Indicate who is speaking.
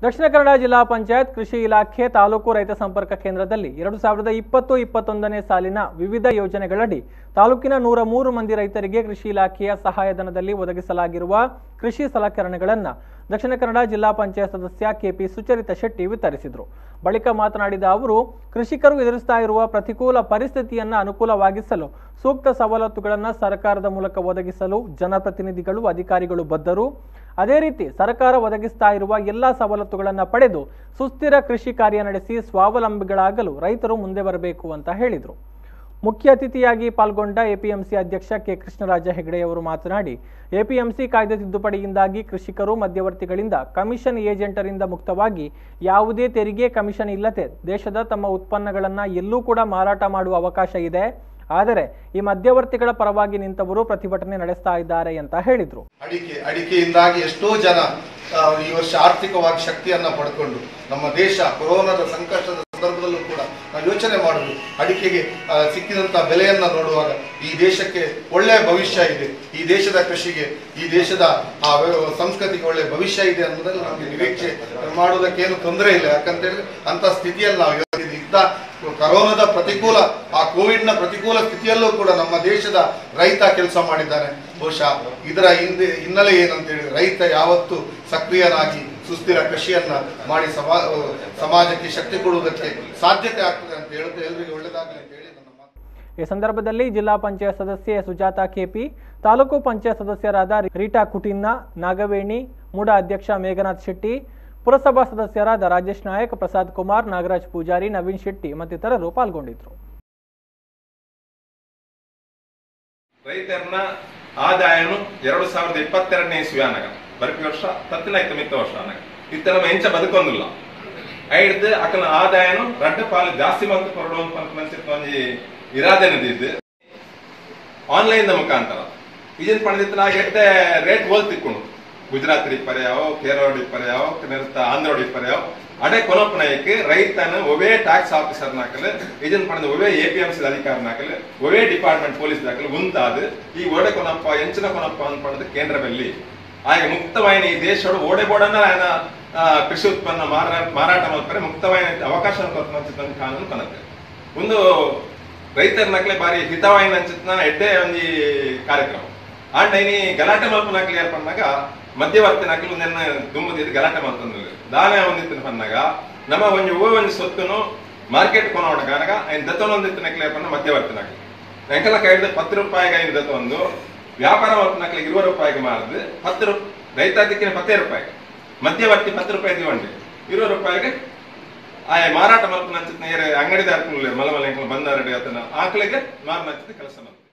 Speaker 1: ದಕ್ಷಿಣ ಕನ್ನಡ ಜಿಲ್ಲಾ ಪಂಚಾಯತ್ ಕೃಷಿ ಇಲಾಖೆ ತಾಲೂಕು ರೈತ ಸಂಪರ್ಕ ಕೇಂದ್ರದಲ್ಲಿ ಎರಡು ಸಾವಿರದ ಇಪ್ಪತ್ತು ಇಪ್ಪತ್ತೊಂದನೇ ಸಾಲಿನ ವಿವಿಧ ಯೋಜನೆಗಳಡಿ ತಾಲೂಕಿನ ನೂರ ಮೂರು ಮಂದಿ ರೈತರಿಗೆ ಕೃಷಿ ಇಲಾಖೆಯ ಸಹಾಯಧನದಲ್ಲಿ ಒದಗಿಸಲಾಗಿರುವ ಕೃಷಿ ಸಲಕರಣೆಗಳನ್ನು ದಕ್ಷಿಣ ಕನ್ನಡ ಜಿಲ್ಲಾ ಪಂಚಾಯತ್ ಸದಸ್ಯ ಕೆಪಿ ಸುಚರಿತ ಶೆಟ್ಟಿ ವಿತರಿಸಿದರು ಬಳಿಕ ಮಾತನಾಡಿದ ಅವರು ಕೃಷಿಕರು ಎದುರಿಸ್ತಾ ಇರುವ ಪ್ರತಿಕೂಲ ಪರಿಸ್ಥಿತಿಯನ್ನು ಅನುಕೂಲವಾಗಿಸಲು ಸೂಕ್ತ ಸವಲತ್ತುಗಳನ್ನು ಸರ್ಕಾರದ ಮೂಲಕ ಒದಗಿಸಲು ಜನಪ್ರತಿನಿಧಿಗಳು ಅಧಿಕಾರಿಗಳು ಬದ್ಧರು ಅದೇ ರೀತಿ ಸರ್ಕಾರ ಒದಗಿಸ್ತಾ ಇರುವ ಎಲ್ಲ ಸವಲತ್ತುಗಳನ್ನು ಪಡೆದು ಸುಸ್ಥಿರ ಕೃಷಿ ಕಾರ್ಯ ನಡೆಸಿ ಸ್ವಾವಲಂಬಿಗಳಾಗಲು ರೈತರು ಮುಂದೆ ಬರಬೇಕು ಅಂತ ಹೇಳಿದರು ಮುಖ್ಯ ಅತಿಥಿಯಾಗಿ ಪಾಲ್ಗೊಂಡ ಎಪಿಎಂಸಿ ಅಧ್ಯಕ್ಷ ಕೆ ಕೃಷ್ಣರಾಜ ಹೆಗಡೆಯವರು ಮಾತನಾಡಿ ಎಪಿಎಂಸಿ ಕಾಯ್ದೆ ತಿದ್ದುಪಡಿಯಿಂದಾಗಿ ಕೃಷಿಕರು ಮಧ್ಯವರ್ತಿಗಳಿಂದ ಕಮಿಷನ್ ಏಜೆಂಟರಿಂದ ಮುಕ್ತವಾಗಿ ಯಾವುದೇ ತೆರಿಗೆ ಕಮಿಷನ್ ಇಲ್ಲದೆ ದೇಶದ ತಮ್ಮ ಉತ್ಪನ್ನಗಳನ್ನು ಎಲ್ಲೂ ಕೂಡ ಮಾರಾಟ ಮಾಡುವ ಅವಕಾಶ ಇದೆ ಆದರೆ ಈ ಮಧ್ಯವರ್ತಿಗಳ ಪರವಾಗಿ ನಿಂತವರು ಪ್ರತಿಭಟನೆ ನಡೆಸ್ತಾ ಇದ್ದಾರೆ ಅಂತ ಹೇಳಿದರು
Speaker 2: ಅಡಿಕೆ ಅಡಿಕೆಯಿಂದಾಗಿ ಎಷ್ಟೋ ಜನ ಆ, ಈ ವರ್ಷ ಆರ್ಥಿಕವಾಗಿ ಶಕ್ತಿಯನ್ನ ಪಡ್ಕೊಂಡು ನಮ್ಮ ದೇಶ ಕೊರೋನಾದ ಸಂಕಷ್ಟದ ಸಂದರ್ಭದಲ್ಲೂ ಕೂಡ ನಾವು ಯೋಚನೆ ಮಾಡುದು ಅಡಿಕೆಗೆ ಆ, ಸಿಕ್ಕಿದಂತ ಬೆಲೆಯನ್ನ ನೋಡುವಾಗ ಈ ದೇಶಕ್ಕೆ ಒಳ್ಳೆಯ ಭವಿಷ್ಯ ಇದೆ ಈ ದೇಶದ ಕೃಷಿಗೆ ಈ ದೇಶದ ಆ ವ್ಯ- ಸಂಸ್ಕೃತಿಗೆ ಒಳ್ಳೆಯ ಭವಿಷ್ಯ ಇದೆ ಅನ್ನೋದ್ರಲ್ಲಿ ನಮಗೆ ನಿರೀಕ್ಷೆ ಮಾಡುವುದಕ್ಕೇನು ತೊಂದರೆ ಇಲ್ಲ ಯಾಕಂತ ಹೇಳಿದ್ರೆ ಅಂತ ಸ್ಥಿತಿಯಲ್ಲಿ ನಾವು ಇವತ್ತಿನ ಇದ್ದ ಕರೋನಾದ ಪ್ರತಿಕೂಲ ಆ ಕೋವಿಡ್ ನ ಪ್ರತಿಕೂಲ ಸ್ಥಿತಿಯಲ್ಲೂ ಕೂಡ ನಮ್ಮ ದೇಶದ ರೈತ ಕೆಲಸ ಮಾಡಿದ್ದಾನೆ ಬಹುಶಃ ಇದರ ಹಿಂದೆ ಹಿನ್ನೆಲೆ ಏನಂತ ಹೇಳಿದ್ರೆ ರೈತ ಯಾವತ್ತು ಸಕ್ರಿಯನಾಗಿ ಸುಸ್ಥಿರ ಕೃಷಿಯನ್ನ ಮಾಡಿ ಸಮಾ ಸಮಾಜಕ್ಕೆ ಶಕ್ತಿ ಕೊಡುವುದಕ್ಕೆ ಸಾಧ್ಯತೆ ಆಗ್ತದೆ ಅಂತ ಹೇಳುತ್ತೆ ಎಲ್ರಿಗೂ ಒಳ್ಳೆದಾಗಲಿ ಅಂತ ಹೇಳಿ ನನ್ನ ಮಾತು
Speaker 1: ಈ ಸಂದರ್ಭದಲ್ಲಿ ಜಿಲ್ಲಾ ಪಂಚಾಯತ್ ಸದಸ್ಯೆ ಸುಜಾತ ಕೆಪಿ ತಾಲೂಕು ಪಂಚಾಯತ್ ಸದಸ್ಯರಾದ ರೀಟಾ ಕುಟಿನ್ನ ನಾಗವೇಣಿ ಮೂಡ ಅಧ್ಯಕ್ಷ ಮೇಘನಾಥ್ ಶೆಟ್ಟಿ ಪುರಸಭಾ ಸದಸ್ಯರಾದ ರಾಜೇಶ್ ನಾಯಕ್ ಪ್ರಸಾದ್ ಕುಮಾರ್ ನಾಗರಾಜ್ ಪೂಜಾರಿ ನವೀನ್ ಶೆಟ್ಟಿ ಮತ್ತಿತರರು ಪಾಲ್ಗೊಂಡಿದ್ದರು
Speaker 3: ರೈತರನ್ನ ಆದಾಯನು ಎರಡು ಸಾವಿರದ ಇಪ್ಪತ್ತೆರಡನೇ ಇಸ್ವಿಯಾನಾಗ ಬರಪಿ ವರ್ಷ ತತ್ತಿನಾಯ್ತು ಮಿತ್ತ ವರ್ಷ ಅನ್ನಾಗ ಇತ್ತ ನಮ್ಮ ಎಂಚ ಬದುಕೊಂದಿಲ್ಲ ಐಡ್ದು ಅಕಲ ಆದಾಯನು ರಡ್ಡ ಪಾಲು ಜಾಸ್ತಿ ಮಂತ್ ಕೊರಡುವಂತ ಮನ್ಸಿತ್ತು ಒಂಜಿ ಇರಾದೆನದಿದ್ದು ಆನ್ಲೈನ್ ಮುಖಾಂತರ ಇದನ್ ಪಡೆದಿತ್ತು ನಾ ಎಡ್ಡೆ ರೇಟ್ ಹೋಲ್ ತಿಕ್ಕೊಂಡು ಗುಜರಾತ್ ಡಿಪ್ಪರೆ ಯಾವ ಕೇರಳ ಡಿಪ್ಪರೆ ಯಾವ ನಿರ್ತ ಆಂಧ್ರ ಡಿಪ್ಪರೆ ಯಾವ ಅಡೆ ಕೊನಪ್ಪನಾಯಕ್ಕೆ ರೈತನ ಒವೇ ಟ್ಯಾಕ್ಸ್ ಆಫೀಸರ್ ನಾಕಲು ಇದನ್ ಪಡೆದ ಒವೇ ಎ ಪಿ ಎಂ ಸಿ ಅಧಿಕಾರ ನಾಕಲು ಒವೇ ಡಿಪಾರ್ಟ್ಮೆಂಟ್ ಪೊಲೀಸ್ ದಾಖಲು ಮುಂತಾದ ಈ ಓಡೆ ಕೊನಪ್ಪ ಎಂಚಿನ ಕೊನಪ್ಪ ಅನ್ಪಣದ ಕೇಂದ್ರ ಬೆಲ್ಲಿ ಆಗ ಮುಕ್ತವಾಯಿನ ಈ ದೇಶಡು ಓಡೆ ಬೋಡನ್ನ ఆయన ಆ, ಕೃಷಿ ಉತ್ಪನ್ನ ಮಾರಾ- ಮಾರಾಟ ಮಾಡ್ತಾರೆ ಮುಕ್ತವಾಯಿನ ಅವಕಾಶ ಕೊಡ್ತಾನೆ ಕಾನೂನು ಕನತೆ ಒಂದು ರೈತರ ನಕ್ಲೆ ಬಾರಿ ಹಿತವಾಯಿನ ಅಂಚಿತ್ನ ಎಡ್ಡೆ ಒಂಜಿ ಕಾರ್ಯಕ್ರಮ ಆಂಡ ಇನಿ ಗಲಾಟೆ ಮಲ್ಪನ ಕ್ಲಿಯರ್ ಪನ್ನಾಗ ಮಧ್ಯವರ್ತಿ ನಕಲು ನೆನ್ನ ದುಮ್ಮದಿದ್ದು ಗಲಾಟೆ ಮಾಡ್ತಂದ್ರೆ ದಾನೆ ಒಂದಿತ್ತಿನ ಪನ್ನಾಗ ನಮ್ಮ ಒಂಜಿ ಓ ಒಂಜಿ ಸೊತ್ತುನು ಮಾರ್ಕೆಟ್ ಕೊನೋಡ ಕಾನಗ ಐನ್ ದತ್ತನ ಒಂದಿತ್ತಿನ ಕ್ಲಿಯರ್ ಪನ್ನ ಮಧ್ಯವರ್ತಿ ನಕಲು ಎಂಕಲ ಕೈಡ್ದು ಪತ್ತು ರೂಪಾಯಿಗೆ ಐದು ದತ್ತ ಒಂದು ವ್ಯಾಪಾರ ಮಲ್ಪನಕ್ಲೆ ಇರುವ ರೂಪಾಯಿಗೆ ಮಾರದು ಹತ್ತು ರೂಪಾಯಿ ರೈತ ದಿಕ್ಕಿನ ಪತ್ತೇ ರೂಪಾಯಿ ಮಧ್ಯವರ್ತಿ ಪತ್ತು ರೂಪಾಯಿ ದಿವಂಡಿ ಇರುವ ರೂಪಾಯಿಗೆ ಆ ಮಾರಾಟ ಮಲ್ಪನ ಅಂಚಿತ್ ಅಂಗಡಿದಾರ ಮಲಮಲ ಬಂದಾರಡಿ ಅದನ್ನ ಆಕಳಿಗೆ ಮಾರನ ಕೆಲಸ ಮಾಡ್ತಾರೆ